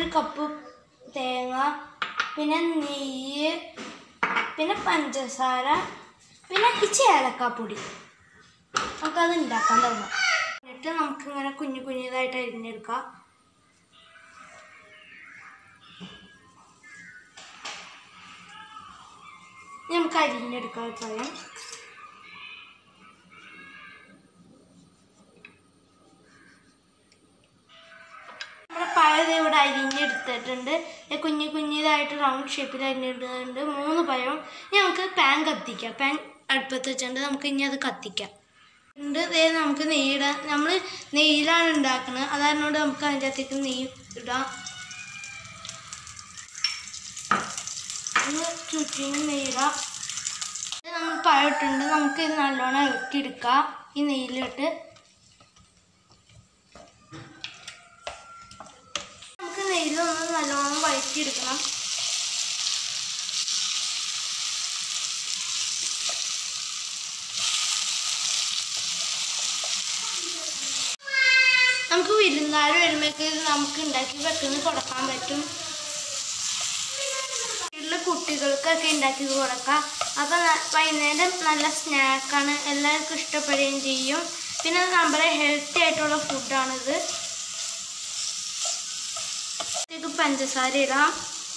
cup തേങ്ങ പിന്നെ നെയ്യ് പിന്നെ പഞ്ചസാര പിന്നെ ഇച്ചി ഏലക്കാപ്പൊടി നമുക്കത് ഉണ്ടാക്കാൻ തുടങ്ങാം എന്നിട്ട് നമുക്കിങ്ങനെ കുഞ്ഞു കുഞ്ഞതായിട്ട് അരിഞ്ഞെടുക്കാം ഇനി നമുക്ക് അരിഞ്ഞെടുക്കാം പഴം നമ്മുടെ പഴം ഇവിടെ അരിഞ്ഞെടുത്തിട്ടുണ്ട് ഇത് കുഞ്ഞു കുഞ്ഞിതായിട്ട് റൗണ്ട് ഷേപ്പിൽ അരിഞ്ഞെടുത്തിട്ടുണ്ട് മൂന്ന് പഴം ഇനി നമുക്ക് പാൻ കത്തിക്കാം പാൻ അടുപ്പത്ത് വെച്ചിട്ടുണ്ട് നമുക്ക് ഇനി അത് കത്തിക്കാം ഉണ്ട് ദേ നമുക്ക് നെയ്യിടാം നമ്മൾ നെയ്യിലാണ് ഉണ്ടാക്കുന്നത് അതായതുകൊണ്ട് നമുക്ക് അതിൻ്റെ അകത്തേക്ക് നെയ്യ് ഇടാം ഒന്ന് ചുറ്റിന് നെയ്യിടാം ഇത് നമ്മൾ പഴം ഇട്ടിട്ടുണ്ട് നമുക്ക് ഇത് നല്ലോണം ഇളക്കിയെടുക്കാം ഈ നെയ്യിലിട്ട് നമുക്ക് നെയ്യിലൊന്ന് നല്ലോണം വഴറ്റിയെടുക്കണം നമുക്ക് വിരുന്നാർ വരുമ്പോഴേക്ക് ഇത് നമുക്ക് ഉണ്ടാക്കി വെക്കുന്ന കൊടുക്കാൻ പറ്റും വീട്ടിലെ കുട്ടികൾക്കൊക്കെ ഉണ്ടാക്കി കൊടുക്കാം അപ്പം വൈകുന്നേരം നല്ല സ്നാക്കാണ് എല്ലാവർക്കും ഇഷ്ടപ്പെടുകയും ചെയ്യും പിന്നെ അത് നമ്മുടെ ഹെൽത്തി ആയിട്ടുള്ള ഫുഡാണിത് ഇതിലേക്ക് പഞ്ചസാര ഇടാം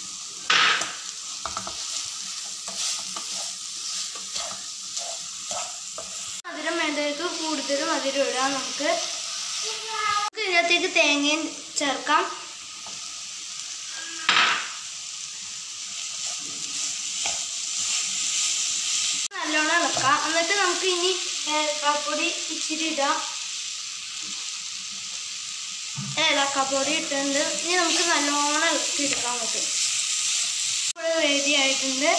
മധുരം വേണ്ടവർക്ക് കൂടുതൽ മധുരം ഇടാം നമുക്ക് നമുക്ക് ഇതിനകത്തേക്ക് തേങ്ങയും ചേർക്കാം നല്ലോണം ഇളക്കാം എന്നിട്ട് നമുക്ക് ഇനി ഏലക്കാപ്പൊടി ഇച്ചിരി ഇടാം ഏലക്കാപ്പൊടി ഇട്ടിട്ടുണ്ട് ഇനി നമുക്ക് നല്ലോണം ഇളക്കി എടുക്കാൻ പറ്റും ഇവിടെ റെഡി ആയിട്ടുണ്ട്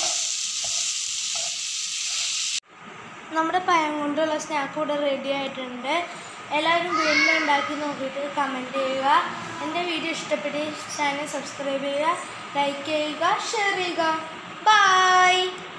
നമ്മുടെ പഴം കൊണ്ടുള്ള സ്നാക്ക് ഇവിടെ റെഡി ആയിട്ടുണ്ട് എല്ലാവരും വീട്ടിൽ ഉണ്ടാക്കി നോക്കിയിട്ട് കമൻറ്റ് ചെയ്യുക എൻ്റെ വീഡിയോ ഇഷ്ടപ്പെട്ട ചാനൽ സബ്സ്ക്രൈബ് ചെയ്യുക ലൈക്ക് ചെയ്യുക ഷെയർ ചെയ്യുക ബൈ